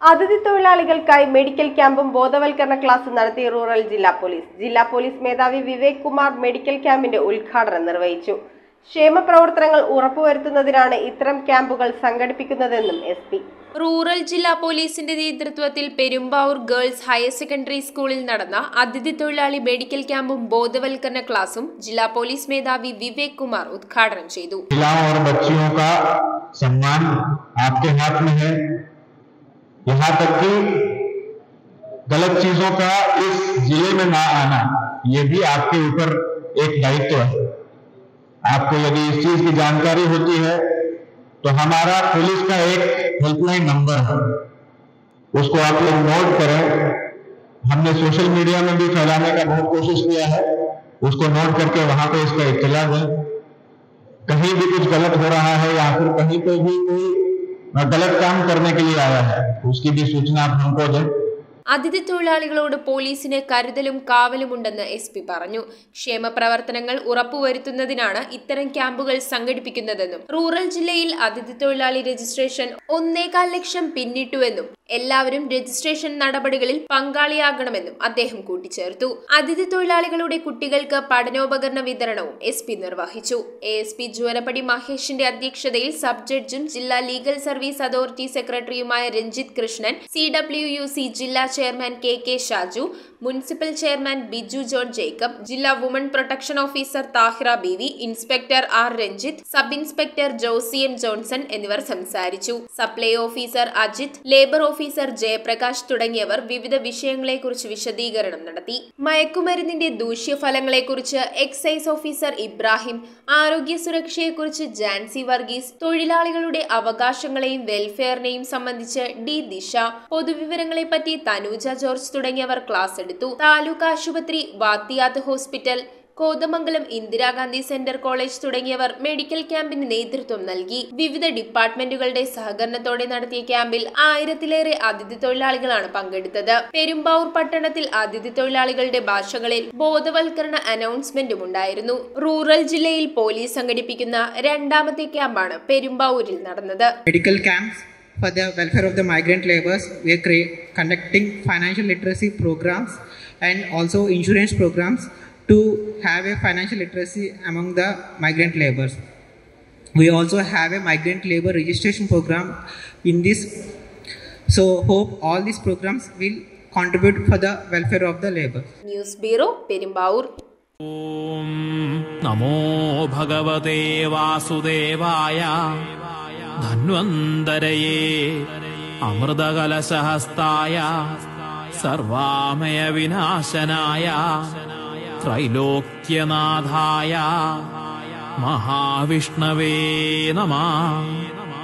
അതിഥി തൊഴിലാളികൾക്കായി മെഡിക്കൽ ക്യാമ്പും ബോധവൽക്കരണ ക്ലാസും നടത്തി റൂറൽ ജില്ലാ പോലീസ് ജില്ലാ പോലീസ് മേധാവി വിവേക് കുമാർ മെഡിക്കൽ ക്യാമ്പിന്റെ ഉദ്ഘാടനം നിർവഹിച്ചു ക്ഷേമ പ്രവർത്തനങ്ങൾ ഉറപ്പുവരുത്തുന്നതിനാണ് ഇത്തരം ക്യാമ്പുകൾ സംഘടിപ്പിക്കുന്നതെന്നും എസ് പി റൂറൽ ജില്ലാ പോലീസിന്റെ നേതൃത്വത്തിൽ പെരുമ്പാവൂർ ഗേൾസ് ഹയർ സെക്കൻഡറി സ്കൂളിൽ നടന്ന അതിഥി തൊഴിലാളി മെഡിക്കൽ ക്യാമ്പും ബോധവൽക്കരണ ക്ലാസും ജില്ലാ പോലീസ് മേധാവി വിവേക് കുമാർ ഉദ്ഘാടനം ചെയ്തു महिलाओं और बच्चियों का सम्मान आपके हाथ में है यहाँ तक कि गलत चीजों का इस जिले में ना आना ये भी आपके ऊपर एक दायित्व है आपको यदि इस चीज की जानकारी होती है तो हमारा पुलिस का एक हेल्पलाइन नंबर है उसको आप लोग नोट करें हमने सोशल मीडिया में भी फैलाने का बहुत कोशिश किया है उसको नोट करके वहां पे इसका इत्तला दें कहीं भी कुछ गलत हो रहा है या फिर कहीं पे भी कोई गलत काम करने के लिए आया है उसकी भी सूचना आप हमको दें അതിഥി തൊഴിലാളികളോട് പോലീസിന് കരുതലും കാവലുമുണ്ടെന്ന് എസ് പി പറഞ്ഞു ക്ഷേമ പ്രവർത്തനങ്ങൾ ഉറപ്പുവരുത്തുന്നതിനാണ് ഇത്തരം ക്യാമ്പുകൾ സംഘടിപ്പിക്കുന്നതെന്നും റൂറൽ ജില്ലയിൽ അതിഥി തൊഴിലാളി രജിസ്ട്രേഷൻ ഒന്നേകാൽ ലക്ഷം പിന്നിട്ടുവെന്നും എല്ലാവരും രജിസ്ട്രേഷൻ നടപടികളിൽ പങ്കാളിയാകണമെന്നും അദ്ദേഹം കൂട്ടിച്ചേർത്തു അതിഥി തൊഴിലാളികളുടെ കുട്ടികൾക്ക് പഠനോപകരണ വിതരണവും എസ് പി നിർവഹിച്ചു എ എസ് പി ജുവനപ്പടി മഹേഷിന്റെ അധ്യക്ഷതയിൽ സബ് ജഡ്ജും ജില്ലാ ലീഗൽ സർവീസ് അതോറിറ്റി സെക്രട്ടറിയുമായ Ranjith Krishnan C W U C ജില്ലാ chairman K K Shaju municipal chairman Biju John Jacob ജില്ലാ woman protection officer Thahira Beevi inspector R Ranjith sub inspector Josy M Johnson എന്നിവർ സംസാരിച്ചു supply officer Ajith labour officer Jayaprakash തുടങ്ങിയവർ വിവിധ വിഷയങ്ങളെക്കുറിച്ച് വിശദീകരണം നടത്തി മയക്കുമരുന്നിന്റെ ദൂഷ്യഫലങ്ങളെക്കുറിച്ച് എക്സൈസ് ഓഫീസർ ഇബ്രാഹിം ആരോഗ്യ സുരക്ഷയെക്കുറിച്ച് ജാൻസി വർഗീസ് തൊഴിലാളികളുടെ അവകാശങ്ങളെയും വെൽഫെയറിനെയും സംബന്ധിച്ച് ഡി ദിശ പൊതുവിവരങ്ങളെപ്പറ്റി തനൂജ ജോർജ് തുടങ്ങിയവർ ക്ലാസ് എടുത്തു താലൂക്ക് ആശുപത്രി Vathiyath hospital Kothamangalam Indira Gandhi centre college തുടങ്ങിയവർ മെഡിക്കൽ ക്യാമ്പിന് നേതൃത്വം നൽകി വിവിധ ഡിപ്പാർട്ട്മെന്റുകളുടെ സഹകരണത്തോടെ നടത്തിയ ക്യാമ്പിൽ ആയിരത്തിലേറെ അതിഥി തൊഴിലാളികളാണ് പങ്കെടുത്തത് പെരുമ്പാവൂർ പട്ടണത്തിൽ അതിഥി തൊഴിലാളികളുടെ ഭാഷകളിൽ ബോധവൽക്കരണ അനൗൺസ്മെന്റും ഉണ്ടായിരുന്നു റൂറൽ ജില്ലയിൽ പോലീസ് സംഘടിപ്പിക്കുന്ന രണ്ടാമത്തെ ക്യാമ്പാണ് പെരുമ്പാവൂരിൽ നടന്നത് medical camps for the welfare of the migrant laborers. We are crea- conducting financial literacy programs and also insurance programs to have a financial literacy among the migrant laborers. We also have a migrant labor registration program in this. So hope all these programs will contribute for the welfare of the labor. News bureau Perumbavoor ॐ नमो भगवते वासुदेवाय धन्वन्तरये अमृतकलशहस्ताय सर्वामयविनाशनाय त्रैलोक्यनाथाय महाविष्णवे नमः